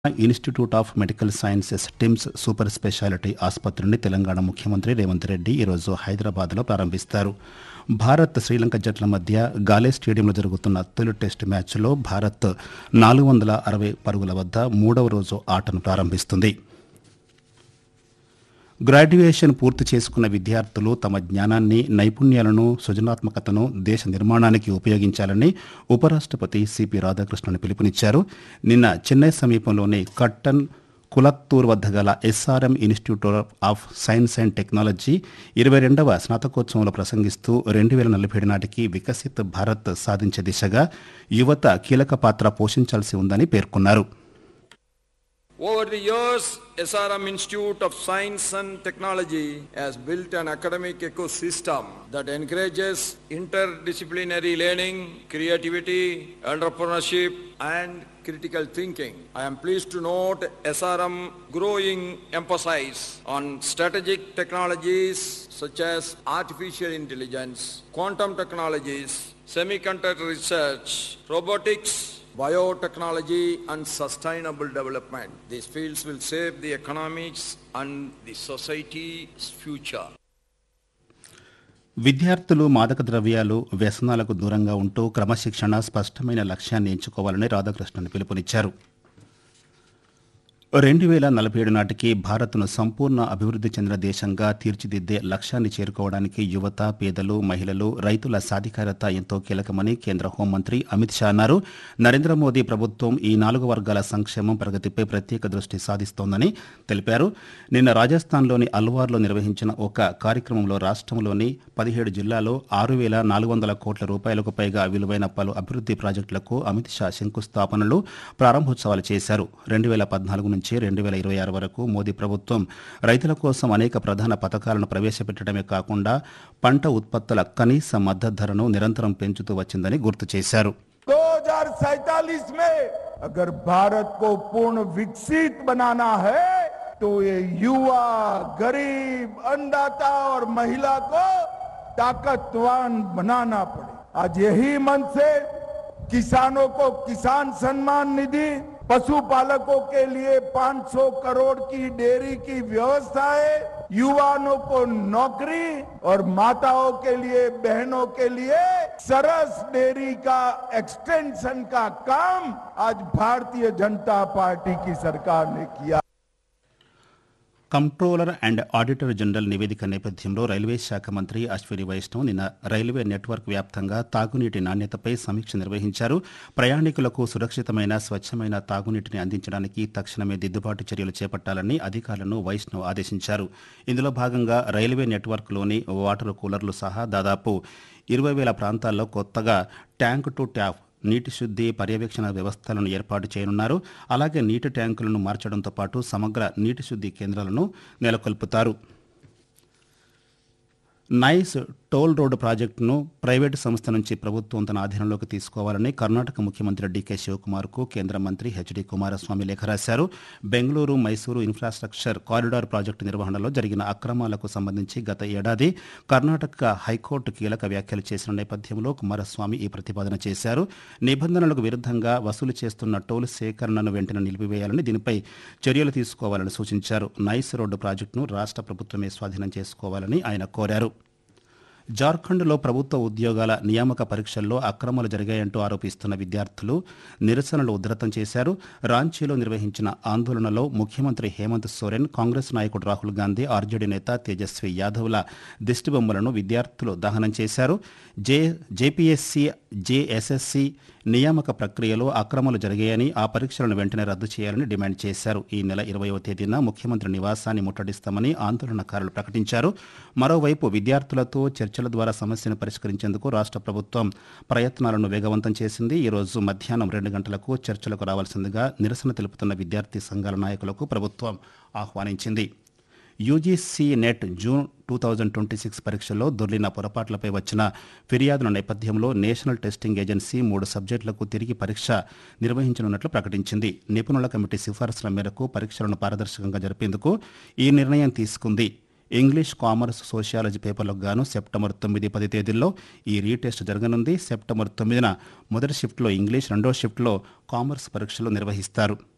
Institute of medical sciences TIMS super speciality ఆసుపత్రిని తెలంగాణ ముఖ్యమంత్రి రేవంత్ రెడ్డి ఈరోజు హైదరాబాద్లో ప్రారంభిస్తారు భారత్ శ్రీలంక జట్ల మధ్య గాలే స్టేడియంలో జరుగుతున్న తొలి టెస్టు మ్యాచ్లో భారత్ నాలుగు వందల అరవై పరుగుల వద్ద మూడవ రోజు ఆటను ప్రారంభిస్తుంది గ్రాడ్యుయేషన్ పూర్తి చేసుకున్న విద్యార్థులు తమ జ్ఞానాన్ని నైపుణ్యాలను సృజనాత్మకతను దేశ నిర్మాణానికి ఉపయోగించాలని ఉపరాష్ట్రపతి సిపి రాధాకృష్ణన్ పిలుపునిచ్చారు నిన్న చెన్నై సమీపంలోని కట్టన్ కులత్తూర్ వద్ద గల SRM institute of science and technology ఇరవై రెండవ స్నాతకోత్సవంలో ప్రసంగిస్తూ రెండు వేల నలభై ఏడు నాటికి వికసిత్ భారత్ సాధించే దిశగా యువత కీలక పాత్ర పోషించాల్సి ఉందని పేర్కొన్నారు Over the years, SRM Institute of Science and Technology has built an academic ecosystem that encourages interdisciplinary learning, creativity, entrepreneurship, and critical thinking. I am pleased to note SRM growing emphasis on strategic technologies such as artificial intelligence, quantum technologies, semiconductor research, robotics, biotechnology and sustainable development. These fields will shape the economics and the society's future. విద్యార్థులు మాదక ద్రవ్యాలు వ్యసనాలకు దూరంగా ఉంటూ క్రమశిక్షణ స్పష్టమైన లక్ష్యాన్ని ఎంచుకోవాలని రాధాకృష్ణన్ పిలుపునిచ్చారు రెండు వేల నలభై ఏడు నాటికి భారత్ను సంపూర్ణ అభివృద్ధి చెందిన దేశంగా తీర్చిదిద్దే లక్ష్యాన్ని చేరుకోవడానికి యువత పేదలు మహిళలు రైతుల సాధికారత ఎంతో కీలకమని కేంద్ర హోంమంత్రి అమిత్ షా అన్నారు నరేంద్ర మోదీ ప్రభుత్వం ఈ నాలుగు వర్గాల సంక్షేమం ప్రగతిపై ప్రత్యేక దృష్టి సాధిస్తోందని తెలిపారు నిన్న రాజస్థాన్లోని అల్వార్లో నిర్వహించిన ఒక కార్యక్రమంలో రాష్ట్రంలోని పదిహేడు జిల్లాలో ఆరు వేల నాలుగు వందల కోట్ల రూపాయలకు పైగా విలువైన పలు అభివృద్ధి ప్రాజెక్టులకు అమిత్ షా శంకుస్థాపనలు ప్రారంభోత్సవాలు చేశారు రెండు వేల పద్నాలుగు నుంచి రెండు వేల ఇరవై ఆరు వరకు మోదీ ప్రభుత్వం రైతుల కోసం అనేక ప్రధాన పథకాలను ప్రవేశపెట్టడమే కాకుండా పంట ఉత్పత్తుల కనీస మద్దతు ధరను నిరంతరం పెంచుతూ వచ్చిందని గుర్తు చేశారు 2047 में अगर भारत को पूर्ण विकसित बनाना है तो ये युवा गरीब अन्नदाता और महिला को ताकतवान बनाना पड़े आज यही मन से किसानों को किसान सम्मान निधि पशुपालकों के लिए 500 करोड़ की डेयरी की व्यवस्था है युवाओं को नौकरी और माताओं के लिए बहनों के लिए सरस डेयरी का एक्सटेंशन का काम आज भारतीय जनता पार्टी की सरकार ने किया కంట్రోలర్ అండ్ ఆడిటర్ జనరల్ నివేదిక నేపథ్యంలో రైల్వే శాఖ మంత్రి అశ్విని వైష్ణవ్ నిన్న రైల్వే నెట్వర్క్ వ్యాప్తంగా తాగునీటి నాణ్యతపై సమీక్ష నిర్వహించారు ప్రయాణికులకు సురక్షితమైన స్వచ్ఛమైన తాగునీటిని అందించడానికి తక్షణమే దిద్దుబాటు చర్యలు చేపట్టాలని అధికారులను వైష్ణవ్ ఆదేశించారు ఇందులో భాగంగా రైల్వే నెట్వర్క్లోని వాటర్ కూలర్లు సహా దాదాపు ఇరవై వేల ప్రాంతాల్లో కొత్తగా ట్యాంక్ టు ట్యాప్ నీటి శుద్ధి పర్యవేక్షణ వ్యవస్థలను ఏర్పాటు చేయనున్నారు అలాగే నీటి ట్యాంకులను మార్చడంతో పాటు సమగ్ర నీటి శుద్ధి కేంద్రాలను నెలకొల్పుతారు నైస్ టోల్ రోడ్డు ప్రాజెక్టును ప్రైవేటు సంస్థ నుంచి ప్రభుత్వం తన ఆధీనంలోకి తీసుకోవాలని కర్ణాటక ముఖ్యమంత్రి డీకే శివకుమార్కు కేంద్ర మంత్రి హెచ్డి కుమారస్వామి లేఖ రాశారు Bengaluru Mysuru infrastructure corridor project నిర్వహణలో జరిగిన అక్రమాలకు సంబంధించి గత ఏడాది కర్ణాటక హైకోర్టు కీలక వ్యాఖ్యలు చేసిన నేపథ్యంలో కుమారస్వామి ఈ ప్రతిపాదన చేశారు నిబంధనలకు విరుద్ధంగా వసూలు చేస్తున్న టోల్ సేకరణను వెంటనే నిలిపివేయాలని దీనిపై చర్యలు తీసుకోవాలని సూచించారు నైస్ రోడ్డు ప్రాజెక్టును రాష్ట్ర ప్రభుత్వమే స్వాధీనం చేసుకోవాలని ఆయన కోరారు జార్ఖండ్లో ప్రభుత్వ ఉద్యోగాల నియామక పరీక్షల్లో అక్రమాలు జరిగాయంటూ ఆరోపిస్తున్న విద్యార్థులు నిరసనలు ఉధృతం చేశారు రాంచీలో నిర్వహించిన ఆందోళనలో ముఖ్యమంత్రి హేమంత్ సోరెన్ కాంగ్రెస్ నాయకుడు రాహుల్ గాంధీ ఆర్జేడీ నేత తేజస్వి యాదవ్ల దిష్టిబొమ్మలను విద్యార్థులు దహనం చేశారు జే జేపీఎస్సీ జేఎస్ఎస్సీ నియామక ప్రక్రియలో అక్రమాలు జరిగాయని ఆ పరీక్షలను వెంటనే రద్దు చేయాలని డిమాండ్ చేశారు ఈ నెల ఇరవయవ తేదీన ముఖ్యమంత్రి నివాసాన్ని ముట్టడిస్తామని ఆందోళనకారులు ప్రకటించారు మరోవైపు విద్యార్థులతో చర్చల ద్వారా సమస్యను పరిష్కరించేందుకు రాష్ట్ర ప్రభుత్వం ప్రయత్నాలను వేగవంతం చేసింది ఈ రోజు మధ్యాహ్నం రెండు గంటలకు చర్చలకు రావాల్సిందిగా నిరసన తెలుపుతున్న విద్యార్థి సంఘాల నాయకులకు ప్రభుత్వం ఆహ్వానించింది UGC NET June two thousand twenty six పరీక్షల్లో దొర్లిన పొరపాట్లపై వచ్చిన ఫిర్యాదుల నేపథ్యంలో నేషనల్ టెస్టింగ్ ఏజెన్సీ మూడు సబ్జెక్టులకు తిరిగి పరీక్ష నిర్వహించనున్నట్లు ప్రకటించింది నిపుణుల కమిటీ సిఫారసుల మేరకు పరీక్షలను పారదర్శకంగా జరిపేందుకు ఈ నిర్ణయం తీసుకుంది ఇంగ్లీష్ కామర్స్ సోషియాలజీ పేపర్లకు గాను సెప్టెంబర్ తొమ్మిది పది తేదీల్లో ఈ రీటెస్ట్ జరగనుంది సెప్టెంబర్ తొమ్మిదిన మొదటి షిఫ్ట్లో ఇంగ్లీష్ రెండో షిఫ్ట్లో కామర్స్ పరీక్షలు నిర్వహిస్తారు